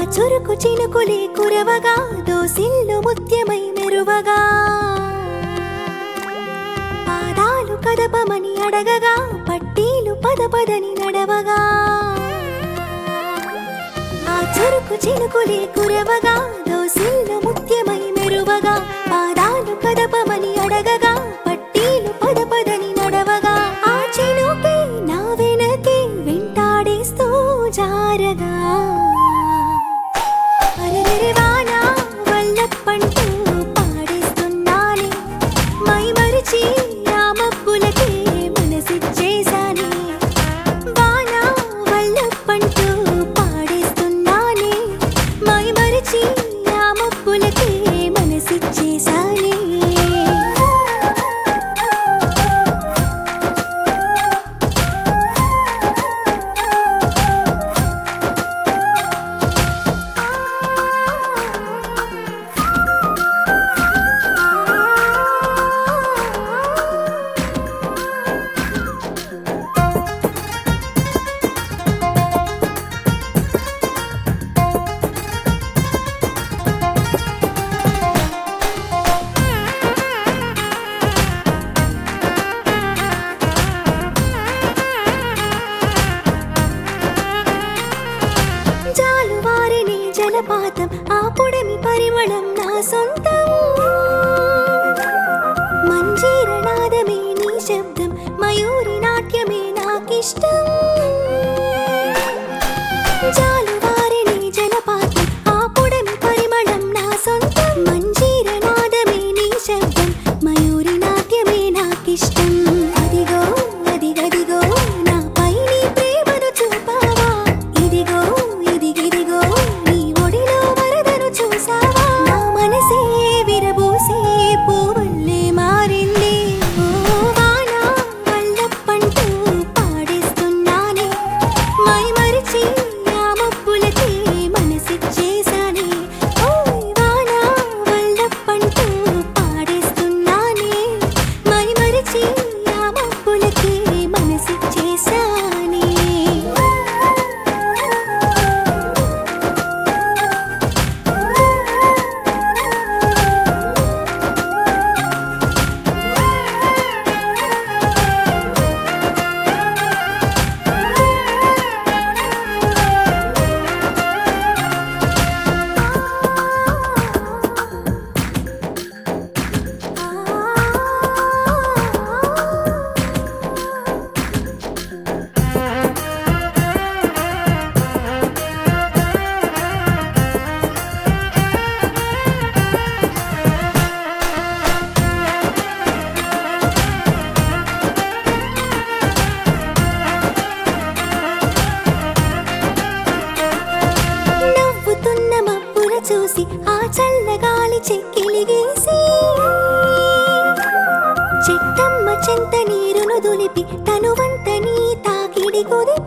చురుకు చినుకులే కురవగా దోసిల్లు ముత్యమై మెరువగా పాదాలు కదపమని అడగగా పట్టీలు పద పదని నడవగా ఆ చురుకు చినుకులే కురవగా దోసిల్లు ముత్యమై మెరువగా పాదాలు కదపమని అడగగా పట్టీలు పద పదని నడవగా ఆ చినుకే నా వెనకే వెంటాడేస్తూ జారగా అరెరెరె వాన వల్లప్పంటూ పాడేస్తున్నానే మై మరిచి ఆ మబ్బులకే మనసిచ్చేశానే వాన వల్లప్పంటూ పాడేస్తున్నానే మై మరిచి ఆ మబ్బులకే మనసిచ్చేశానే జాలువారిని జలపాతం ఆ పొడమి పరిమళం నా సొంతం మంజీర నాదమే నీ శబ్దం మయూరి నాట్యమే నాకిష్టం జాలువారిని జలపాతం ఆ పొడమి పరిమళం నా సొంతం మంజీర నాదమే నీ శబ్దం మయూరి నాట్యమే నాకిష్టం అదిగో అదిగదిగో నాపై నీ ప్రేమను చూపావా ఇదిగో ఇదిగిదిగో నీ ఒడిలో వరదను చూసావా నా మనసే విరబూసే పువ్వుల్లే మారింది ఓ వాన వల్లప్పంటూ పాడేస్తున్నానే మై మరిచి ఆ మబ్బులకి మనసిచ్చేశానే ఓయ్ వాన వల్లప్పంటూ పాడేస్తున్నానే మై మరిచి ఆ మబ్బులకి మనసిచ్చేశానే నవ్వుతున్న మబ్బుల చూసి ఆ చల్లగాలి చెక్కిలిగేసి చెట్టమ్మ చెంత నీరును దులిపి తనువంత నీ తాకిడి కుదిపి